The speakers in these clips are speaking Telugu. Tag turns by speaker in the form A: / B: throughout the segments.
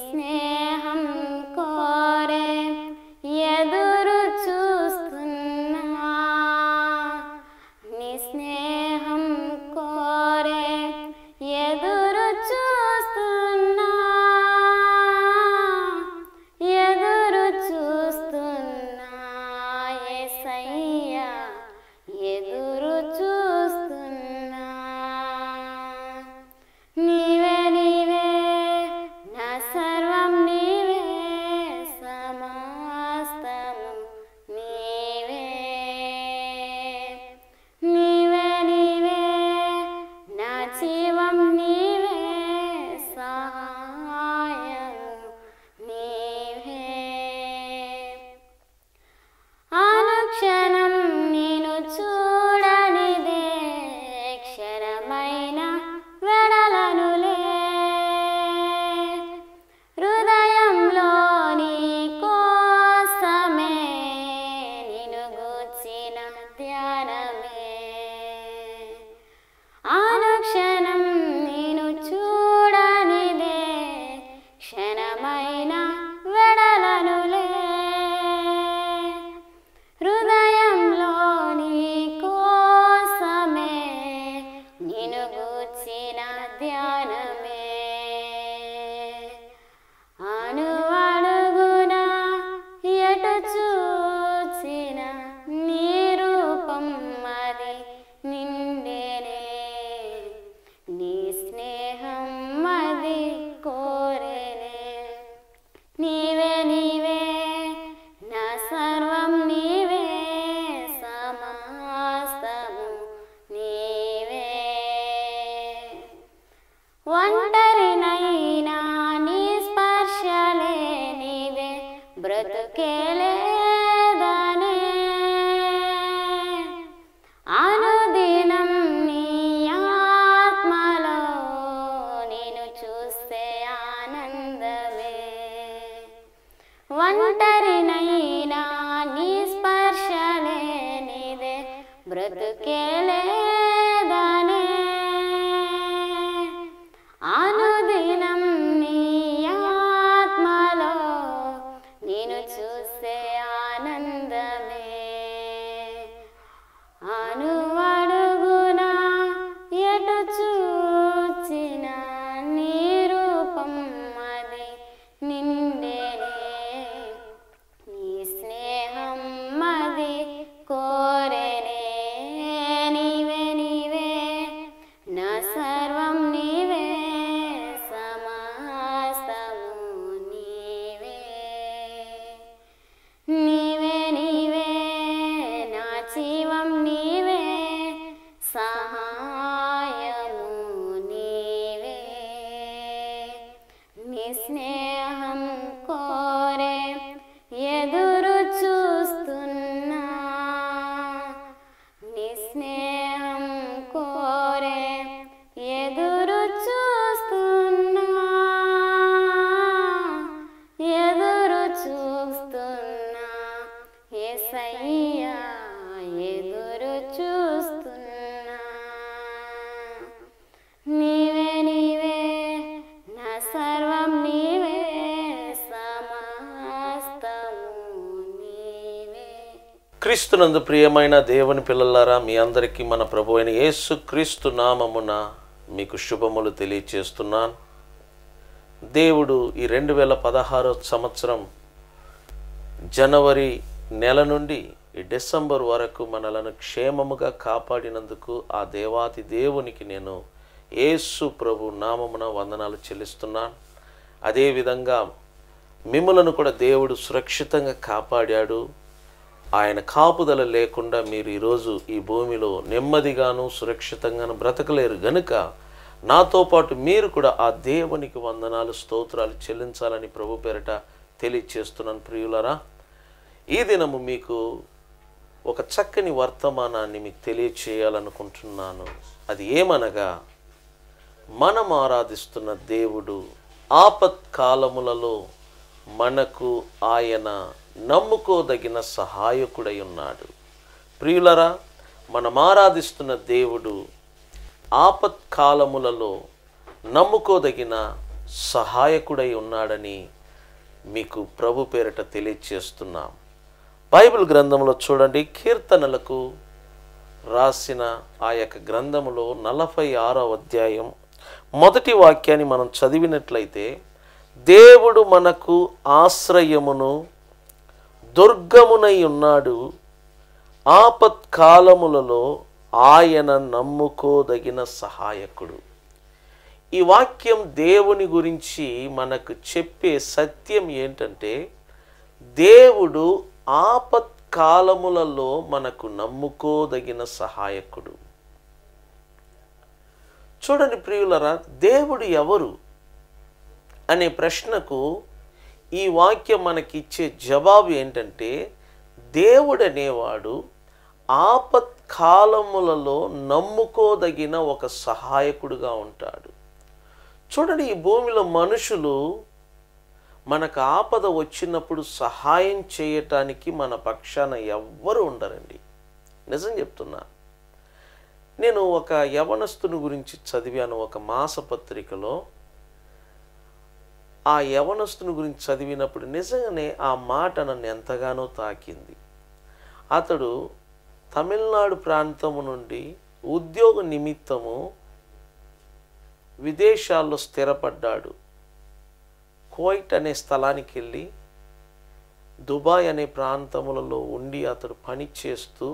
A: స్నేహం కోరే ఎదురు చూస్తున్నా నీ స్నేహం కోరే ఎదురు చూస్తున్నా ఎదురు చూస్తున్నా యేసయ్యా ఎదురు చూస్తున్నా నీవే నీవే నా సర్వం నీవే సమస్తము నీవే నీవే నీవే నా జీవం నీవే సహాయము నీవే అనుక్షణం నేను చూడనిదే క్షరమైన వెడలనులే హృదయంలో నీ కోసమే నిన్ను గూర్చిన ధ్యానమే అనుక్షణం నేను చూడనిదే క్షణమైన వెడలనులే హృదయంలో నీ కోసమే నిన్ను గూర్చిన ధ్యానమే అనువడుగున ఎటు చూచిన నీ రూపం అది నిండేనే నీ స్నేహం అది కోరేనే నీవే నీవే నా సర్వం నీవే సమస్తము నీవే ఒంటరినైనా నీ స్పర్శలే నీదే బ్రతుకేలేదనే అనుదినం నీ ఆత్మలో నేను చూస్తే ఆనందమే ఒంటరినైనా నీ స్పర్శలే నీదే బ్రతుకేలేదనే అనుదినం నీ ఆత్మలో నేను చూస్తే ఆనందమే అనువడుగున ఎటు చూచిన నీ రూపం అది నిండేనే నీ స్నేహం అది కోరేనే నీవే నీవే నా సర్వం నీవే సమస్తము నీవే నీవే నీవే నా జీవం నీవే సహాయము నీవే నీ స్నేహం కోరే ఎదురు చూస్తున్నా నీ స్నేహం కోరే ఎదురు చూస్తున్నా ఎదురు చూస్తున్నా యేసయ్యా ఎదురు చూస్తున్నా నీవే నీవే నా సర్వం నీవే సమస్తము నీవే
B: క్రీస్తునందు ప్రియమైన దేవుని పిల్లలారా మీ అందరికీ మన ప్రభు అయిన యేసు క్రీస్తు నామమున మీకు శుభములు తెలియచేస్తున్నాను దేవుడు ఈ రెండు వేల పదహారో సంవత్సరం జనవరి నెల నుండి ఈ డిసెంబర్ వరకు మనలను క్షేమముగా కాపాడినందుకు ఆ దేవాతి దేవునికి నేను యేసు ప్రభు నామమున వందనాలు చెల్లిస్తున్నాను అదేవిధంగా మిమ్మలను కూడా దేవుడు సురక్షితంగా కాపాడాడు ఆయన కాపుదల లేకుండా మీరు ఈరోజు ఈ భూమిలో నెమ్మదిగాను సురక్షితంగాను బ్రతకలేరు గనుక నాతో పాటు మీరు కూడా ఆ దేవునికి వందనాలు స్తోత్రాలు చెల్లించాలని ప్రభు పేరట తెలియచేస్తున్నాను ప్రియులరా ఈ దినము మీకు ఒక చక్కని వర్తమానాన్ని మీకు తెలియచేయాలనుకుంటున్నాను అది ఏమనగా మనం ఆరాధిస్తున్న దేవుడు ఆపత్కాలములలో మనకు ఆయన నమ్ముకోదగిన సహాయకుడై ఉన్నాడు ప్రియులరా మనం ఆరాధిస్తున్న దేవుడు ఆపత్కాలములలో నమ్ముకోదగిన సహాయకుడై ఉన్నాడని మీకు ప్రభు పేరిట తెలియచేస్తున్నాం బైబిల్ గ్రంథంలో చూడండి కీర్తనలకు రాసిన ఆ యొక్క గ్రంథములో నలభై ఆరో అధ్యాయం మొదటి వాక్యాన్ని మనం చదివినట్లయితే దేవుడు మనకు ఆశ్రయమును దుర్గమునై ఉన్నాడు ఆపత్కాలములలో ఆయన నమ్ముకోదగిన సహాయకుడు ఈ వాక్యం దేవుని గురించి మనకు చెప్పే సత్యం ఏంటంటే దేవుడు ఆపత్కాలములలో మనకు నమ్ముకోదగిన సహాయకుడు చూడండి ప్రియులరా దేవుడు ఎవరు అనే ప్రశ్నకు ఈ వాక్యం మనకిచ్చే జవాబు ఏంటంటే దేవుడు అనేవాడు ఆపత్కాలములలో నమ్ముకోదగిన ఒక సహాయకుడుగా ఉంటాడు చూడండి ఈ భూమిలో మనుషులు మనకు ఆపద వచ్చినప్పుడు సహాయం చేయటానికి మన పక్షాన ఎవ్వరు ఉండరండి నిజం చెప్తున్నా నేను ఒక యవనస్తుని గురించి చదివాను ఒక మాసపత్రికలో ఆ యవనస్తుని గురించి చదివినప్పుడు నిజంగానే ఆ మాట నన్ను ఎంతగానో తాకింది అతడు తమిళనాడు ప్రాంతము నుండి ఉద్యోగ నిమిత్తము విదేశాల్లో స్థిరపడ్డాడు కోయిట్ అనే స్థలానికి వెళ్ళి దుబాయ్ అనే ప్రాంతములలో ఉండి అతడు పని చేస్తూ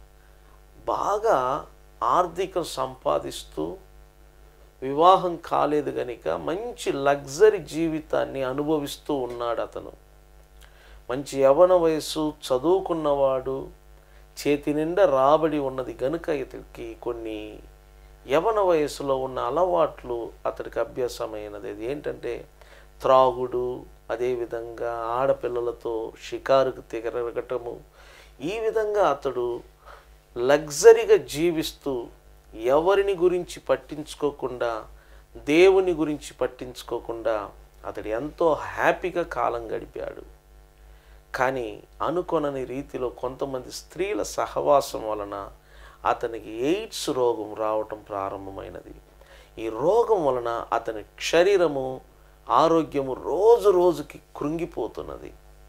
B: బాగా ఆర్థికం సంపాదిస్తూ వివాహం కాలేదు గనుక మంచి లగ్జరీ జీవితాన్ని అనుభవిస్తూ ఉన్నాడు అతను మంచి యవన వయసు చదువుకున్నవాడు చేతి నిండా రాబడి ఉన్నది గనుక ఇతనికి కొన్ని యవన వయసులో ఉన్న అలవాట్లు అతడికి అభ్యాసమైనది అది ఏంటంటే త్రాగుడు అదేవిధంగా ఆడపిల్లలతో షికారుకు తిరగటము ఈ విధంగా అతడు లగ్జరీగా జీవిస్తూ ఎవరిని గురించి పట్టించుకోకుండా దేవుని గురించి పట్టించుకోకుండా అతడు ఎంతో హ్యాపీగా కాలం గడిపాడు కానీ అనుకొనని రీతిలో కొంతమంది స్త్రీల సహవాసం వలన అతనికి ఎయిడ్స్ రోగం రావటం ప్రారంభమైనది ఈ రోగం వలన అతని శరీరము ఆరోగ్యము రోజు రోజుకి కృంగిపోతున్నది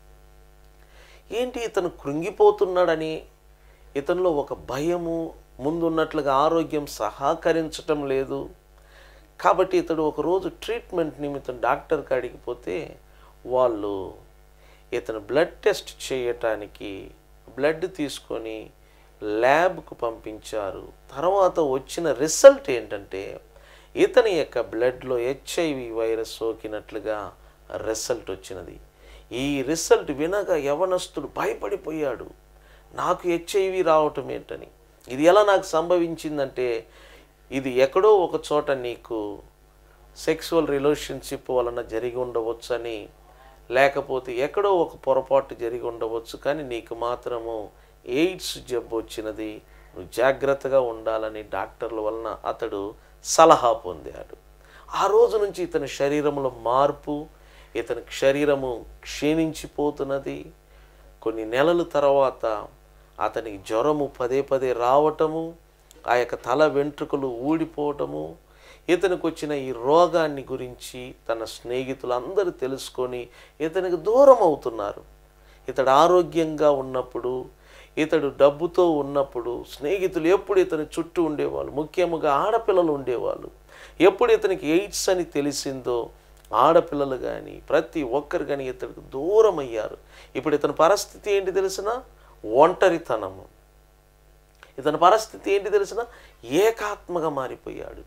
B: ఏంటి ఇతను కృంగిపోతున్నాడని ఇతనిలో ఒక భయము ముందున్నట్లుగా ఆరోగ్యం సహకరించటం లేదు కాబట్టి ఇతడు ఒకరోజు ట్రీట్మెంట్ నిమిత్తం డాక్టర్ కాడికి పోతే వాళ్ళు ఇతను బ్లడ్ టెస్ట్ చేయటానికి బ్లడ్ తీసుకొని ల్యాబ్కు పంపించారు తర్వాత వచ్చిన రిజల్ట్ ఏంటంటే ఇతని యొక్క బ్లడ్లో హెచ్ఐవి వైరస్ సోకినట్లుగా రిజల్ట్ వచ్చినది ఈ రిజల్ట్ వినగా యవనస్తుడు భయపడిపోయాడు నాకు హెచ్ఐవి రావటం ఏంటని ఇది ఎలా నాకు సంభవించిందంటే ఇది ఎక్కడో ఒక చోట నీకు సెక్సువల్ రిలేషన్షిప్ వలన జరిగి ఉండవచ్చని లేకపోతే ఎక్కడో ఒక పొరపాటు జరిగి ఉండవచ్చు కానీ నీకు మాత్రము ఎయిడ్స్ జబ్బు వచ్చినది నువ్వు జాగ్రత్తగా ఉండాలని డాక్టర్ల వలన అతడు సలహా పొందాడు ఆ రోజు నుంచి ఇతని శరీరంలో మార్పు ఇతని శరీరము క్షీణించిపోతున్నది కొన్ని నెలల తర్వాత అతనికి జ్వరము పదే పదే రావటము ఆ యొక్క తల వెంట్రుకలు ఊడిపోవటము ఇతనికి వచ్చిన ఈ రోగాన్ని గురించి తన స్నేహితులు అందరూ తెలుసుకొని ఇతనికి దూరం అవుతున్నారు ఇతడు ఆరోగ్యంగా ఉన్నప్పుడు ఇతడు డబ్బుతో ఉన్నప్పుడు స్నేహితులు ఎప్పుడు ఇతని చుట్టూ ఉండేవాళ్ళు ముఖ్యముగా ఆడపిల్లలు ఉండేవాళ్ళు ఎప్పుడు ఇతనికి ఎయిడ్స్ అని తెలిసిందో ఆడపిల్లలు కానీ ప్రతి ఒక్కరు కానీ ఇతడికి దూరం అయ్యారు ఇప్పుడు ఇతని పరిస్థితి ఏంటి తెలిసిన ఒంటరితనము ఇతని పరిస్థితి ఏంటి తెలిసిన ఏకాత్మగా మారిపోయాడు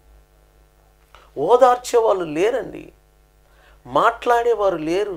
B: ఓదార్చే వాళ్ళు లేరండి మాట్లాడేవారు లేరు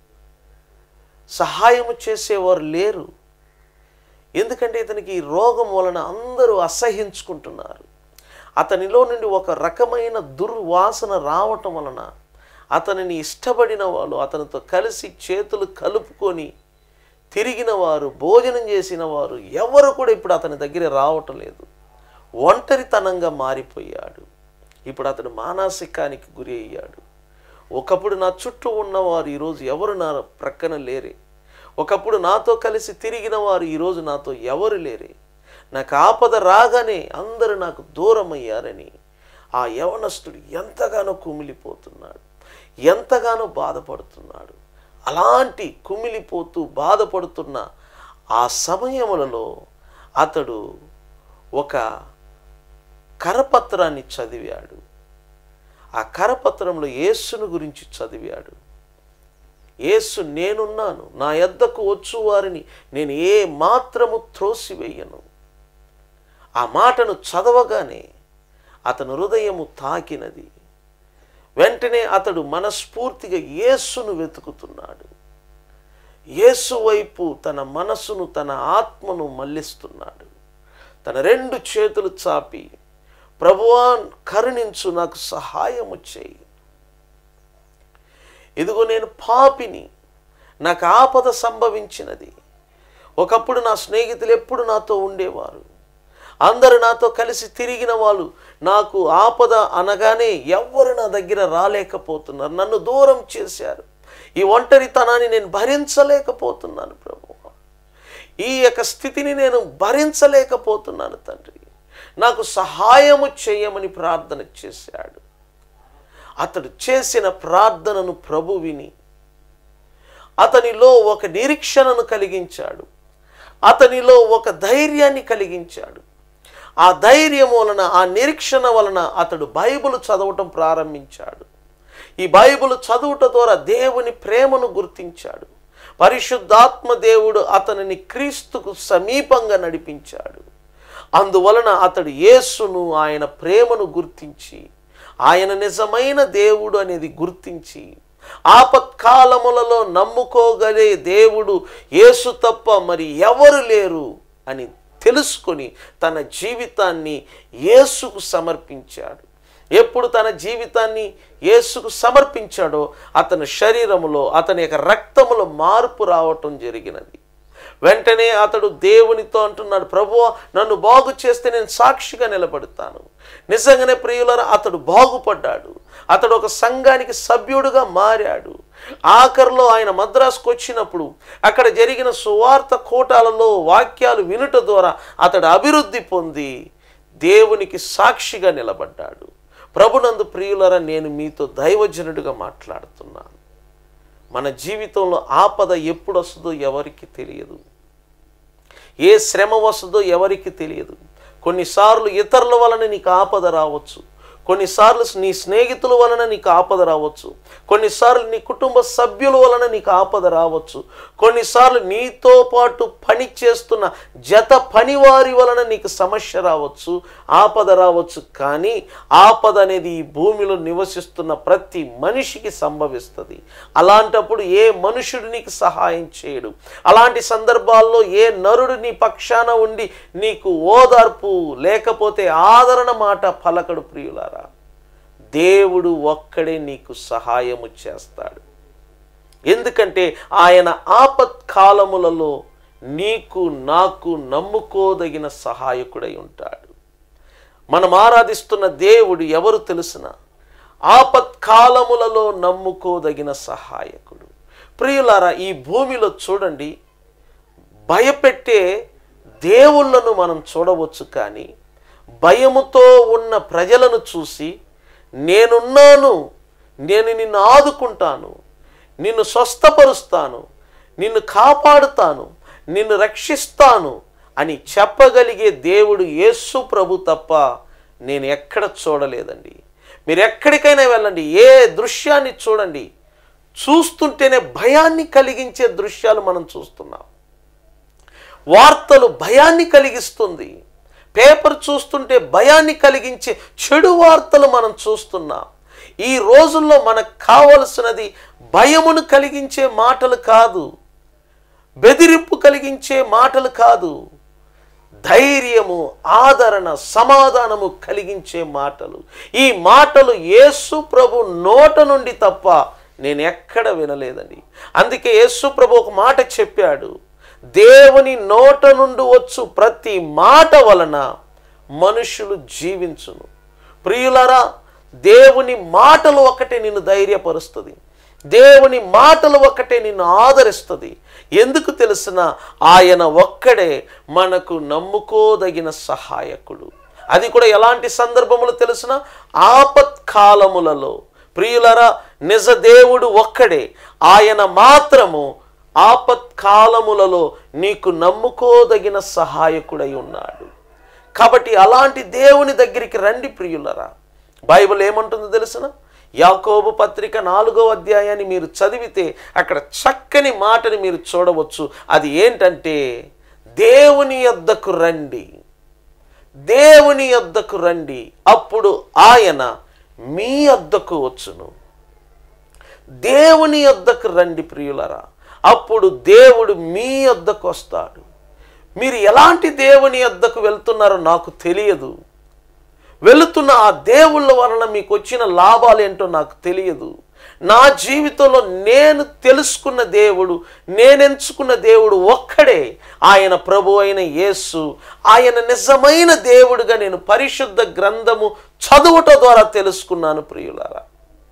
B: సహాయం చేసేవారు లేరు ఎందుకంటే ఇతనికి ఈ రోగం వలన అందరూ అసహించుకుంటున్నారు అతనిలో నుండి ఒక రకమైన దుర్వాసన రావటం వలన అతనిని ఇష్టపడిన వాళ్ళు అతనితో కలిసి చేతులు కలుపుకొని తిరిగిన వారు భోజనం చేసిన వారు ఎవరు కూడా ఇప్పుడు అతని దగ్గర రావటం లేదు ఒంటరితనంగా మారిపోయాడు ఇప్పుడు అతడు మానసికానికి గురి అయ్యాడు ఒకప్పుడు నా చుట్టూ ఉన్నవారు ఈరోజు ఎవరు నా ప్రక్కన లేరే ఒకప్పుడు నాతో కలిసి తిరిగిన వారు ఈరోజు నాతో ఎవరు లేరే నాకు ఆపద రాగానే అందరూ నాకు దూరం అయ్యారని ఆ యవనస్తుడు ఎంతగానో కుమిలిపోతున్నాడు ఎంతగానో బాధపడుతున్నాడు అలాంటి కుమిలిపోతూ బాధపడుతున్న ఆ సమయములలో అతడు ఒక కరపత్రాన్ని చదివాడు ఆ కరపత్రంలో యేసును గురించి చదివాడు యేసు నేనున్నాను నా యొద్దకు వచ్చు వారిని నేను ఏ మాత్రము త్రోసివేయను ఆ మాటను చదవగానే అతను హృదయము తాకినది వెంటనే అతడు మనస్ఫూర్తిగా యేసును వెతుకుతున్నాడు యేసు వైపు తన మనసును తన ఆత్మను మళ్ళిస్తున్నాడు తన రెండు చేతులు చాపి ప్రభువాన్ కరుణించు నాకు సహాయము చేయి ఇదిగో నేను పాపిని నాకు ఆపద సంభవించినది ఒకప్పుడు నా స్నేహితులు ఎప్పుడు నాతో ఉండేవారు అందరు నాతో కలిసి తిరిగిన వాళ్ళు నాకు ఆపద అనగానే ఎవ్వరు నా దగ్గర రాలేకపోతున్నారు నన్ను దూరం చేశారు ఈ ఒంటరితనాన్ని నేను భరించలేకపోతున్నాను ప్రభు ఈ యొక్క స్థితిని నేను భరించలేకపోతున్నాను తండ్రి నాకు సహాయము చేయమని ప్రార్థన చేశాడు అతడు చేసిన ప్రార్థనను ప్రభు విని అతనిలో ఒక నిరీక్షణను కలిగించాడు అతనిలో ఒక ధైర్యాన్ని కలిగించాడు ఆ ధైర్యం వలన ఆ నిరీక్షణ వలన అతడు బైబిల్ చదవటం ప్రారంభించాడు ఈ బైబిల్ చదువుట ద్వారా దేవుని ప్రేమను గుర్తించాడు పరిశుద్ధాత్మ దేవుడు అతనిని క్రీస్తుకు సమీపంగా నడిపించాడు అందువలన అతడు యేసును ఆయన ప్రేమను గుర్తించి ఆయన నిజమైన దేవుడు అనేది గుర్తించి ఆపత్కాలములలో నమ్ముకోగలే దేవుడు యేసు తప్ప మరి ఎవరు లేరు అని తెలుసుకొని తన జీవితాన్ని యేసుకు సమర్పించాడు ఎప్పుడు తన జీవితాన్ని యేసుకు సమర్పించాడో అతని శరీరములో అతని యొక్క రక్తములో మార్పు రావటం జరిగినది వెంటనే అతడు దేవునితో అంటున్నాడు ప్రభువా నన్ను బాగు చేస్తే నేను సాక్షిగా నిలబడతాను నిజంగానే ప్రియులరా అతడు బాగుపడ్డాడు అతడు ఒక సంఘానికి సభ్యుడుగా మారాడు ఆఖరిలో ఆయన మద్రాసుకు వచ్చినప్పుడు అక్కడ జరిగిన సువార్త కోటాలలో వాక్యాలు వినుట ద్వారా అతడు అభివృద్ధి పొంది దేవునికి సాక్షిగా నిలబడ్డాడు ప్రభునందు ప్రియులరా నేను మీతో దైవజనుడిగా మాట్లాడుతున్నాను మన జీవితంలో ఆపద ఎప్పుడు వస్తుందో ఎవరికి తెలియదు ఏ శ్రమ వస్తుందో ఎవరికి తెలియదు కొన్నిసార్లు ఇతరుల వలన నీకు ఆపద రావచ్చు కొన్నిసార్లు నీ స్నేహితుల వలన నీకు ఆపద రావచ్చు కొన్నిసార్లు నీ కుటుంబ సభ్యుల వలన నీకు ఆపద రావచ్చు కొన్నిసార్లు నీతో పాటు పని చేస్తున్న జత పనివారి వలన నీకు సమస్య రావచ్చు ఆపద రావచ్చు కానీ ఆపద అనేది ఈ భూమిలో నివసిస్తున్న ప్రతి మనిషికి సంభవిస్తుంది అలాంటప్పుడు ఏ మనుషుడు నీకు సహాయం చేయడు అలాంటి సందర్భాల్లో ఏ నరుడు నీ పక్షాన ఉండి నీకు ఓదార్పు లేకపోతే ఆదరణ మాట పలకడు ప్రియులారా దేవుడు ఒక్కడే నీకు సహాయము చేస్తాడు ఎందుకంటే ఆయన ఆపత్కాలములలో నీకు నాకు నమ్ముకోదగిన సహాయకుడై ఉంటాడు మనం ఆరాధిస్తున్న దేవుడు ఎవరు తెలుసిన ఆపత్కాలములలో నమ్ముకోదగిన సహాయకుడు ప్రియులారా ఈ భూమిలో చూడండి భయపెట్టే దేవుళ్ళను మనం చూడవచ్చు కానీ భయముతో ఉన్న ప్రజలను చూసి నేనున్నాను నేను నిన్ను ఆదుకుంటాను నిన్ను స్వస్థపరుస్తాను నిన్ను కాపాడుతాను నిన్ను రక్షిస్తాను అని చెప్పగలిగే దేవుడు యేసు ప్రభు తప్ప నేను ఎక్కడ చూడలేదండి మీరు ఎక్కడికైనా వెళ్ళండి ఏ దృశ్యాన్ని చూడండి చూస్తుంటేనే భయాన్ని కలిగించే దృశ్యాలు మనం చూస్తున్నాం వార్తలు భయాన్ని కలిగిస్తుంది పేపర్ చూస్తుంటే భయాన్ని కలిగించే చెడు వార్తలు మనం చూస్తున్నాం ఈ రోజుల్లో మనకు కావలసినది భయమును కలిగించే మాటలు కాదు బెదిరింపు కలిగించే మాటలు కాదు ధైర్యము ఆదరణ సమాధానము కలిగించే మాటలు ఈ మాటలు యేసు ప్రభు నోట నుండి తప్ప నేను ఎక్కడ వినలేదండి అందుకే యేసు ప్రభు ఒక మాట చెప్పాడు దేవుని నోట నుండి వచ్చు ప్రతి మాట వలన మనుషులు జీవించును ప్రియులరా దేవుని మాటలు ఒకటే నిన్ను ధైర్యపరుస్తుంది దేవుని మాటలు ఒక్కటే నిన్ను ఆదరిస్తుంది ఎందుకు తెలిసిన ఆయన ఒక్కడే మనకు నమ్ముకోదగిన సహాయకుడు అది కూడా ఎలాంటి సందర్భములు తెలిసిన ఆపత్కాలములలో ప్రియులరా నిజ దేవుడు ఒక్కడే ఆయన మాత్రము ఆపత్కాలములలో నీకు నమ్ముకోదగిన సహాయకుడై ఉన్నాడు కాబట్టి అలాంటి దేవుని దగ్గరికి రండి ప్రియులరా బైబిల్ ఏమంటుందో తెలుసిన యాకోబు పత్రిక నాలుగో అధ్యాయాన్ని మీరు చదివితే అక్కడ చక్కని మాటని మీరు చూడవచ్చు అది ఏంటంటే దేవుని యొద్దకు రండి దేవుని యొద్దకు రండి అప్పుడు ఆయన మీ యొద్దకు వచ్చును దేవుని యొద్దకు రండి ప్రియులరా అప్పుడు దేవుడు మీ యొద్దకు వస్తాడు మీరు ఎలాంటి దేవుని యొద్దకు వెళ్తున్నారో నాకు తెలియదు వెళుతున్న ఆ దేవుళ్ళ వలన మీకు వచ్చిన లాభాలు ఏంటో నాకు తెలియదు నా జీవితంలో నేను తెలుసుకున్న దేవుడు నేను ఎంచుకున్న దేవుడు ఒక్కడే ఆయన ప్రభు అయిన యేసు ఆయన నిజమైన దేవుడుగా నేను పరిశుద్ధ గ్రంథము చదువుట ద్వారా తెలుసుకున్నాను ప్రియులారా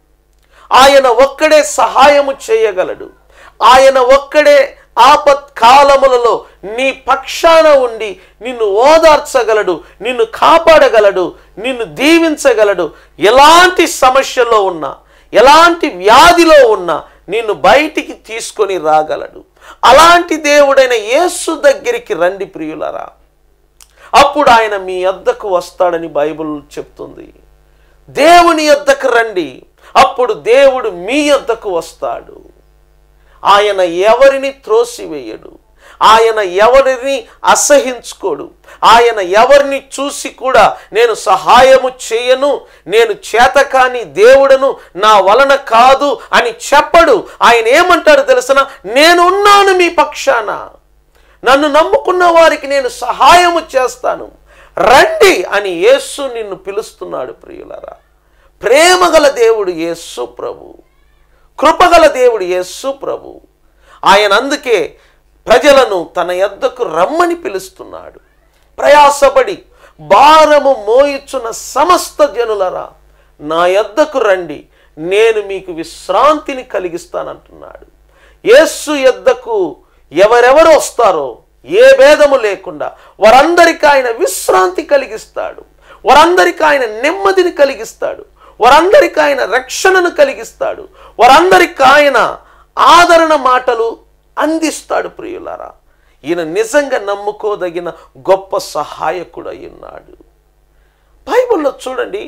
B: ఆయన ఒక్కడే సహాయము చేయగలడు ఆయన ఒక్కడే ఆపత్కాలములలో నీ పక్షాన ఉండి నిన్ను ఓదార్చగలడు నిన్ను కాపాడగలడు నిన్ను దీవించగలడు ఎలాంటి సమస్యలో ఉన్నా ఎలాంటి వ్యాధిలో ఉన్నా నిన్ను బయటికి తీసుకొని రాగలడు అలాంటి దేవుడైన యేసు దగ్గరికి రండి ప్రియులరా అప్పుడు ఆయన మీ యొద్దకు వస్తాడని బైబిల్ చెప్తుంది దేవుని యొద్దకు రండి అప్పుడు దేవుడు మీ యొద్దకు వస్తాడు ఆయన ఎవరిని త్రోసివేయడు ఆయన ఎవరిని అసహించుకోడు ఆయన ఎవరిని చూసి కూడా నేను సహాయము చేయను నేను చేతకాని దేవుడను నా వలన కాదు అని చెప్పడు ఆయన ఏమంటాడు తెలుసిన నేనున్నాను మీ పక్షాన నన్ను నమ్ముకున్న వారికి నేను సహాయము చేస్తాను రండి అని యేసు నిన్ను పిలుస్తున్నాడు ప్రియులరా ప్రేమగల దేవుడు యేసు ప్రభు కృపగల దేవుడు యేసు ప్రభు ఆయన అందుకే ప్రజలను తన యొద్దకు రమ్మని పిలుస్తున్నాడు ప్రయాసపడి భారము మోయిచున్న సమస్త జనులరా నా యొద్దకు రండి నేను మీకు విశ్రాంతిని కలిగిస్తానంటున్నాడు యేసు యొద్దకు ఎవరెవరు వస్తారో ఏ భేదము లేకుండా వారందరికీ ఆయన విశ్రాంతి కలిగిస్తాడు వారందరికీ ఆయన నెమ్మదిని కలిగిస్తాడు వారందరికీ ఆయన రక్షణను కలిగిస్తాడు వారందరికీ ఆయన ఆదరణ మాటలు అందిస్తాడు ప్రియులారా ఈయన నిజంగా నమ్ముకోదగిన గొప్ప సహాయకుడు అయి ఉన్నాడు బైబిల్లో చూడండి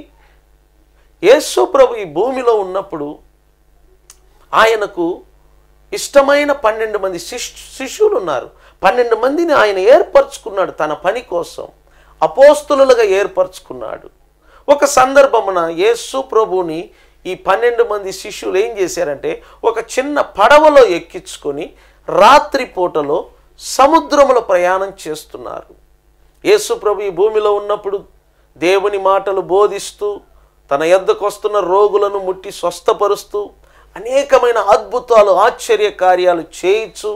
B: యేసు ప్రభు ఈ భూమిలో ఉన్నప్పుడు ఆయనకు ఇష్టమైన పన్నెండు మంది శిష్ శిష్యులు ఉన్నారు పన్నెండు మందిని ఆయన ఏర్పరచుకున్నాడు తన పని కోసం అపోస్తులుగా ఏర్పరచుకున్నాడు ఒక సందర్భమున యేసు ప్రభుని ఈ పన్నెండు మంది శిష్యులు ఏం చేశారంటే ఒక చిన్న పడవలో ఎక్కించుకొని రాత్రి పూటలో సముద్రములో ప్రయాణం చేస్తున్నారు యేసు ప్రభు ఈ భూమిలో ఉన్నప్పుడు దేవుని మాటలు బోధిస్తూ తన యొద్దకు వస్తున్న రోగులను ముట్టి స్వస్థపరుస్తూ అనేకమైన అద్భుతాలు ఆశ్చర్య కార్యాలు చేయించు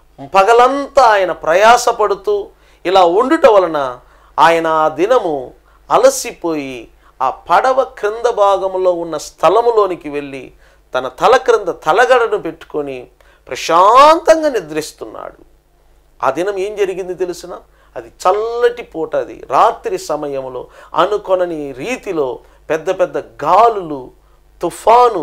B: పగలంతా ఆయన ప్రయాసపడుతూ ఇలా ఉండుట వలన ఆయన ఆ దినము అలసిపోయి ఆ పడవ క్రింద భాగంలో ఉన్న స్థలములోనికి వెళ్ళి తన తల క్రింద తలగడను పెట్టుకొని ప్రశాంతంగా నిద్రిస్తున్నాడు ఆ దినం ఏం జరిగింది తెలిసిన అది చల్లటి పూట అది రాత్రి సమయంలో అనుకొనని రీతిలో పెద్ద పెద్ద గాలులు తుఫాను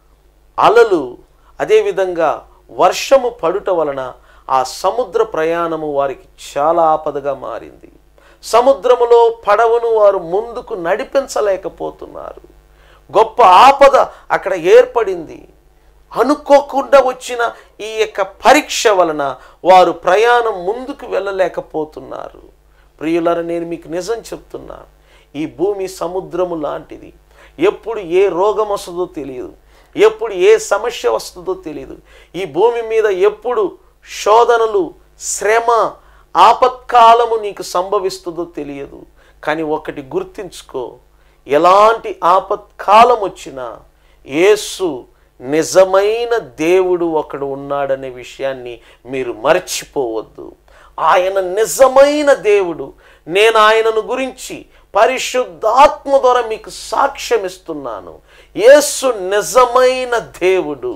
B: అలలు అదేవిధంగా వర్షము పడుట వలన ఆ సముద్ర ప్రయాణము వారికి చాలా ఆపదగా మారింది సముద్రములో పడవను వారు ముందుకు నడిపించలేకపోతున్నారు గొప్ప ఆపద అక్కడ ఏర్పడింది అనుకోకుండా వచ్చిన ఈ యొక్క పరీక్ష వలన వారు ప్రయాణం ముందుకు వెళ్ళలేకపోతున్నారు ప్రియులర నేను మీకు నిజం చెప్తున్నాను ఈ భూమి సముద్రము లాంటిది ఎప్పుడు ఏ రోగం వస్తుందో తెలియదు ఎప్పుడు ఏ సమస్య వస్తుందో తెలియదు ఈ భూమి మీద ఎప్పుడు శోధనలు శ్రమ ఆపత్కాలము నీకు సంభవిస్తుందో తెలియదు కానీ ఒకటి గుర్తించుకో ఎలాంటి ఆపత్కాలం వచ్చినా యేసు నిజమైన దేవుడు ఒకడు ఉన్నాడనే విషయాన్ని మీరు మర్చిపోవద్దు ఆయన నిజమైన దేవుడు నేను ఆయనను గురించి పరిశుద్ధాత్మ ద్వారా మీకు సాక్ష్యం ఇస్తున్నాను యేసు నిజమైన దేవుడు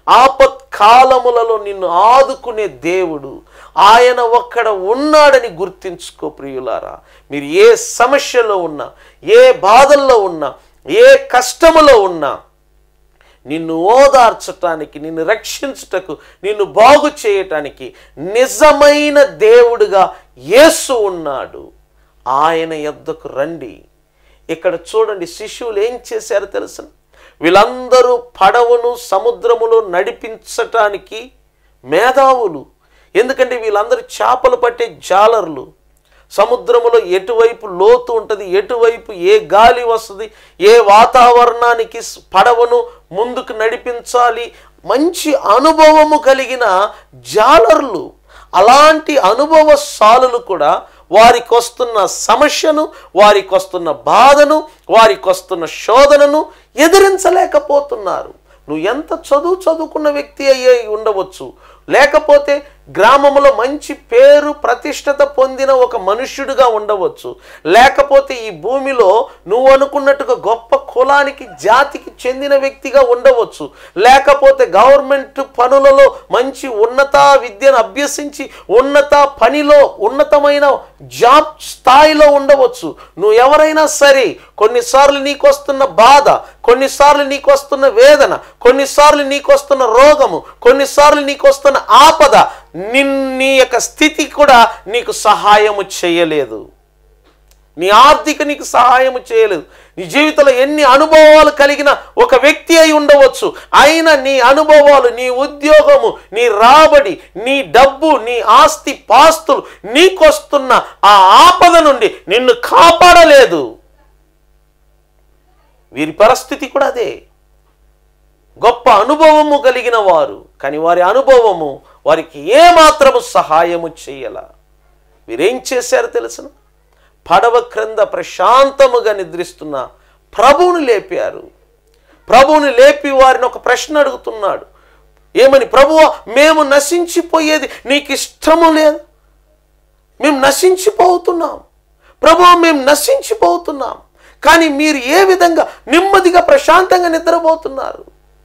B: ఆపత్కాలములలో నిన్ను ఆదుకునే దేవుడు ఆయన ఒక్కడ ఉన్నాడని గుర్తించుకో ప్రియులారా మీరు ఏ సమస్యలో ఉన్నా ఏ బాధల్లో ఉన్నా ఏ కష్టములో ఉన్నా నిన్ను ఓదార్చటానికి నిన్ను రక్షించుటకు నిన్ను బాగు చేయటానికి నిజమైన దేవుడుగా యేసు ఉన్నాడు ఆయన యొద్దకు రండి ఇక్కడ చూడండి శిష్యులు ఏం చేశారో తెలుసు వీళ్ళందరూ పడవను సముద్రములో నడిపించటానికి మేధావులు ఎందుకంటే వీళ్ళందరూ చేపలు పట్టే జాలర్లు సముద్రములో ఎటువైపు లోతు ఉంటుంది ఎటువైపు ఏ గాలి వస్తుంది ఏ వాతావరణానికి స్- పడవను ముందుకు నడిపించాలి మంచి అనుభవము కలిగిన జాలర్లు అలాంటి అనుభవశాలులు కూడా వారికి వస్తున్న సమస్యను వారికి వస్తున్న బాధను వారికి వస్తున్న శోధనను ఎదిరించలేకపోతున్నారు నువ్వు ఎంత చదువు చదువుకున్న వ్యక్తి అయ్యే ఉండవచ్చు లేకపోతే గ్రామంలో మంచి పేరు ప్రతిష్టత పొందిన ఒక మనుష్యుడిగా ఉండవచ్చు లేకపోతే ఈ భూమిలో నువ్వు అనుకున్నట్టుగా గొప్ప కులానికి జాతికి చెందిన వ్యక్తిగా ఉండవచ్చు లేకపోతే గవర్నమెంట్ పనులలో మంచి ఉన్నత విద్యను అభ్యసించి ఉన్నత పనిలో ఉన్నతమైన జాబ్ స్థాయిలో ఉండవచ్చు నువ్వు ఎవరైనా సరే కొన్నిసార్లు నీకు వస్తున్న బాధ కొన్నిసార్లు నీకు వస్తున్న వేదన కొన్నిసార్లు నీకు వస్తున్న రోగము కొన్నిసార్లు నీకు వస్తున్న ఆపద నిన్ నీ యొక్క స్థితి కూడా నీకు సహాయము చేయలేదు నీ ఆర్థిక నీకు సహాయము చేయలేదు నీ జీవితంలో ఎన్ని అనుభవాలు కలిగిన ఒక వ్యక్తి అయి ఉండవచ్చు అయినా నీ అనుభవాలు నీ ఉద్యోగము నీ రాబడి నీ డబ్బు నీ ఆస్తి పాస్తులు నీకొస్తున్న ఆ ఆపద నుండి నిన్ను కాపాడలేదు వీరి పరిస్థితి కూడా అదే గొప్ప అనుభవము కలిగిన వారు కానీ వారి అనుభవము వారికి ఏమాత్రము సహాయము చేయల వీరేం చేశారో తెలుసిన పడవ క్రింద ప్రశాంతముగా నిద్రిస్తున్న ప్రభువుని లేపారు ప్రభువుని లేపి వారిని ఒక ప్రశ్న అడుగుతున్నాడు ఏమని ప్రభువా మేము నశించిపోయేది నీకు ఇష్టము లేదు మేము నశించిపోతున్నాం ప్రభువా మేము నశించిపోతున్నాం కానీ మీరు ఏ విధంగా నెమ్మదిగా ప్రశాంతంగా నిద్రపోతున్నారు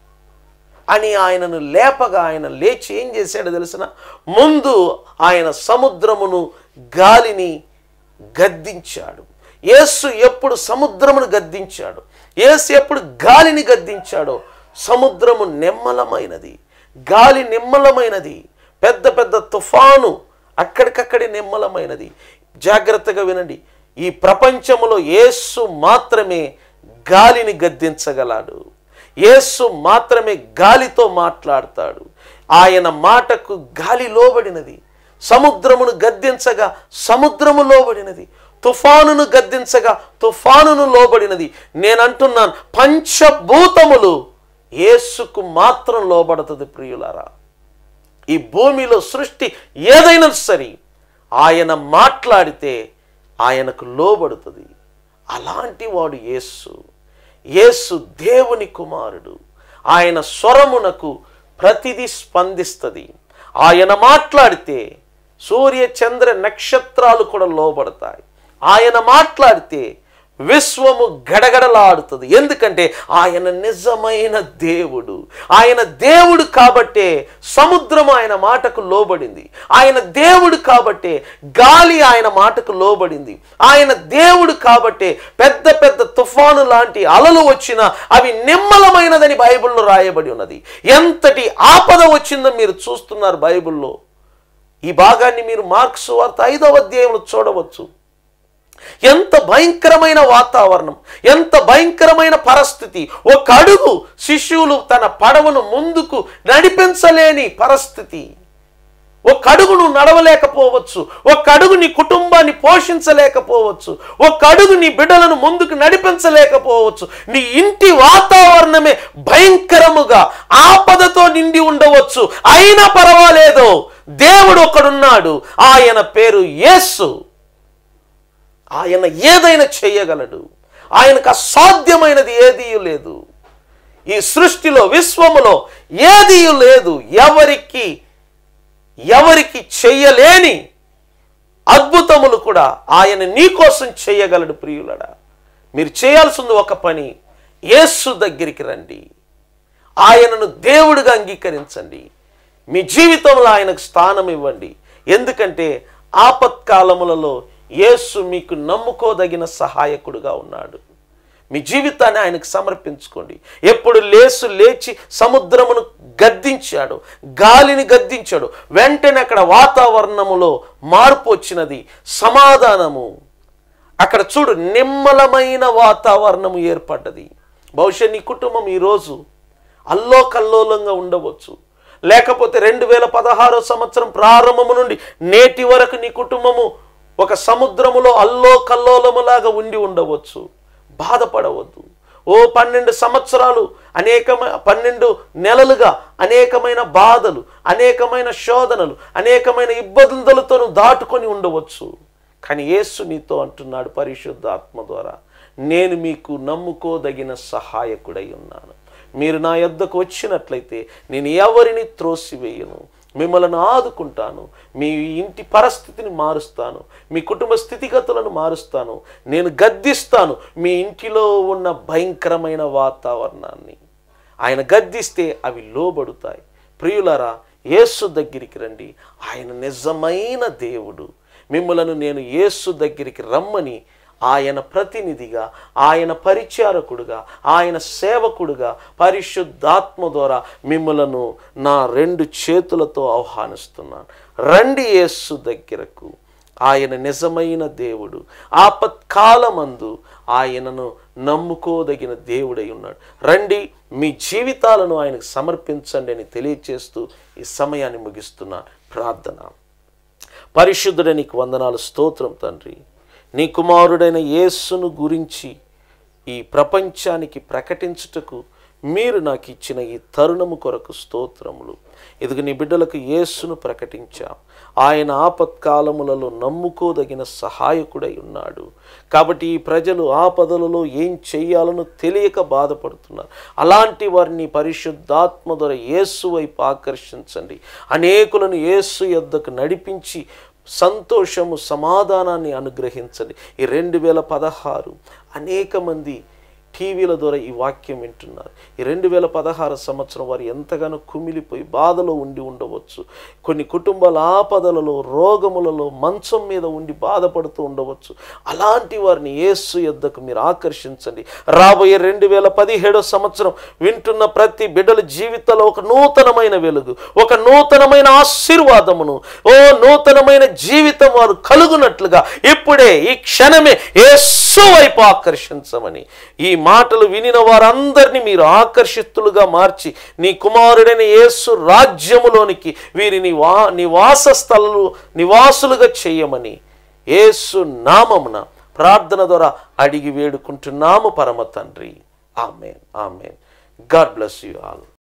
B: అని ఆయనను లేపగా ఆయన లేచి ఏం చేశాడో తెలిసిన ముందు ఆయన సముద్రమును గాలిని గద్దించాడు యేసు ఎప్పుడు సముద్రమును గద్దించాడు యేసు ఎప్పుడు గాలిని గద్దించాడో సముద్రము నిమ్మలమైనది గాలి నిమ్మలమైనది పెద్ద పెద్ద తుఫాను అక్కడికక్కడి నిమ్మలమైనది జాగ్రత్తగా వినండి ఈ ప్రపంచములో యేసు మాత్రమే గాలిని గద్దించగలడు యేసు మాత్రమే గాలితో మాట్లాడతాడు ఆయన మాటకు గాలి లోబడినది సముద్రమును గద్దించగా సముద్రము లోబడినది తుఫానును గద్దించగా తుఫానును లోబడినది నేనంటున్నాను పంచభూతములు యేసుకు మాత్రం లోబడుతుంది ప్రియులారా ఈ భూమిలో సృష్టి ఏదైనా సరే ఆయన మాట్లాడితే ఆయనకు లోబడుతుంది అలాంటి వాడు యేసు యేసు దేవుని కుమారుడు ఆయన స్వరమునకు ప్రతిదీ స్పందిస్తుంది ఆయన మాట్లాడితే సూర్య చంద్ర నక్షత్రాలు కూడా లోబడతాయి ఆయన మాట్లాడితే విశ్వము గడగడలాడుతుంది ఎందుకంటే ఆయన నిజమైన దేవుడు ఆయన దేవుడు కాబట్టే సముద్రం ఆయన మాటకు లోబడింది ఆయన దేవుడు కాబట్టే గాలి ఆయన మాటకు లోబడింది ఆయన దేవుడు కాబట్టే పెద్ద పెద్ద తుఫాను లాంటి అలలు వచ్చినా అవి నిమ్మలమైనదని బైబిల్లో రాయబడి ఉన్నది ఎంతటి ఆపద వచ్చిందో మీరు చూస్తున్నారు బైబిల్లో ఈ భాగాన్ని మీరు మార్క్స్ వార్త ఐదవ అధ్యాయంలో చూడవచ్చు ఎంత భయంకరమైన వాతావరణం ఎంత భయంకరమైన పరిస్థితి ఒక అడుగు శిష్యులు తన పడవను ముందుకు నడిపించలేని పరిస్థితి ఒక అడుగు నువ్వు నడవలేకపోవచ్చు ఒక అడుగు నీ కుటుంబాన్ని పోషించలేకపోవచ్చు ఒక అడుగు నీ బిడ్డలను ముందుకు నడిపించలేకపోవచ్చు నీ ఇంటి వాతావరణమే భయంకరముగా ఆపదతో నిండి ఉండవచ్చు అయినా పర్వాలేదు దేవుడు ఒకడున్నాడు ఆయన పేరు యేసు ఆయన ఏదైనా చేయగలడు ఆయనకు అసాధ్యమైనది ఏదీ లేదు ఈ సృష్టిలో విశ్వములో ఏదీ లేదు ఎవరికి ఎవరికి చెయ్యలేని అద్భుతములు కూడా ఆయన నీకోసం చేయగలడు ప్రియులడా మీరు చేయాల్సింది ఒక పని యేసు దగ్గరికి రండి ఆయనను దేవుడిగా అంగీకరించండి మీ జీవితంలో ఆయనకు స్థానం ఇవ్వండి ఎందుకంటే ఆపత్కాలములలో యేసు మీకు నమ్ముకోదగిన సహాయకుడుగా ఉన్నాడు మీ జీవితాన్ని ఆయనకు సమర్పించుకోండి ఎప్పుడు లేసు లేచి సముద్రమును గద్దించాడు గాలిని గద్దించాడు వెంటనే అక్కడ వాతావరణములో మార్పు వచ్చినది సమాధానము అక్కడ చూడు నిమ్మలమైన వాతావరణము ఏర్పడ్డది బహుశా నీ కుటుంబం ఈరోజు అల్లోకల్లోలంగా ఉండవచ్చు లేకపోతే రెండు వేల పదహారో సంవత్సరం ప్రారంభము నుండి నేటి వరకు నీ కుటుంబము ఒక సముద్రములో అల్లో కల్లోలములాగా ఉండి ఉండవచ్చు బాధపడవద్దు ఓ పన్నెండు సంవత్సరాలు అనేకమైన పన్నెండు నెలలుగా అనేకమైన బాధలు అనేకమైన శోధనలు అనేకమైన ఇబ్బందులతో నువ్వు దాటుకొని ఉండవచ్చు కానీ యేసు నీతో అంటున్నాడు పరిశుద్ధ ఆత్మ ద్వారా నేను మీకు నమ్ముకోదగిన సహాయకుడై ఉన్నాను మీరు నా యొద్దకు వచ్చినట్లయితే నేను ఎవరిని త్రోసివేయను మిమ్మల్ని ఆదుకుంటాను మీ ఇంటి పరిస్థితిని మారుస్తాను మీ కుటుంబ స్థితిగతులను మారుస్తాను నేను గద్దిస్తాను మీ ఇంటిలో ఉన్న భయంకరమైన వాతావరణాన్ని ఆయన గద్దిస్తే అవి లోబడుతాయి ప్రియులరా యేసు దగ్గరికి రండి ఆయన నిజమైన దేవుడు మిమ్మలను నేను యేసు దగ్గరికి రమ్మని ఆయన ప్రతినిధిగా ఆయన పరిచారకుడుగా ఆయన సేవకుడుగా పరిశుద్ధాత్మ ద్వారా మిమ్మలను నా రెండు చేతులతో ఆహ్వానిస్తున్నాను రండి యేసు దగ్గరకు ఆయన నిజమైన దేవుడు ఆపత్కాలమందు ఆయనను నమ్ముకోదగిన దేవుడై ఉన్నాడు రండి మీ జీవితాలను ఆయనకు సమర్పించండి అని తెలియచేస్తూ ఈ సమయాన్ని ముగిస్తున్నాను ప్రార్థన పరిశుద్ధుడ నీకు వందనాలు స్తోత్రం తండ్రి నీ కుమారుడైన యేసును గురించి ఈ ప్రపంచానికి ప్రకటించుటకు మీరు నాకు ఇచ్చిన ఈ తరుణము కొరకు స్తోత్రములు ఇదిగో నీ బిడ్డలకు యేసును ప్రకటించాం ఆయన ఆపత్కాలములలో నమ్ముకోదగిన సహాయకుడై ఉన్నాడు కాబట్టి ఈ ప్రజలు ఆపదలలో ఏం చెయ్యాలనో తెలియక బాధపడుతున్నారు అలాంటి వారిని పరిశుద్ధాత్మ ద్వారా యేసు వైపు ఆకర్షించండి అనేకులను యేసు యొద్దకు నడిపించి సంతోషము సమాధానాన్ని అనుగ్రహించండి ఈ రెండు వేల పదహారు అనేక మంది టీవీల ద్వారా ఈ వాక్యం వింటున్నారు ఈ రెండు వేల పదహారు సంవత్సరం వారు ఎంతగానో కుమిలిపోయి బాధలో ఉండి ఉండవచ్చు కొన్ని కుటుంబాల ఆపదలలో రోగములలో మంచం మీద ఉండి బాధపడుతూ ఉండవచ్చు అలాంటి వారిని యేసు యొద్దకు మీరు ఆకర్షించండి రాబోయే రెండు వేల పదిహేడో సంవత్సరం వింటున్న ప్రతి బిడ్డల జీవితంలో ఒక నూతనమైన వెలుగు ఒక నూతనమైన ఆశీర్వాదమును ఓ నూతనమైన జీవితం వారు కలుగునట్లుగా ఇప్పుడే ఈ క్షణమే యేసు వైపు ఆకర్షించమని ఈ మాటలు వినిన వారందరినీ మీరు ఆకర్షితులుగా మార్చి నీ కుమారుడైన యేసు రాజ్యములోనికి వీరిని వా నివాస స్థలలు నివాసులుగా చేయమని యేసు నామమున ప్రార్థన ద్వారా అడిగి వేడుకుంటున్నాము పరమ తండ్రి amen amen God bless you all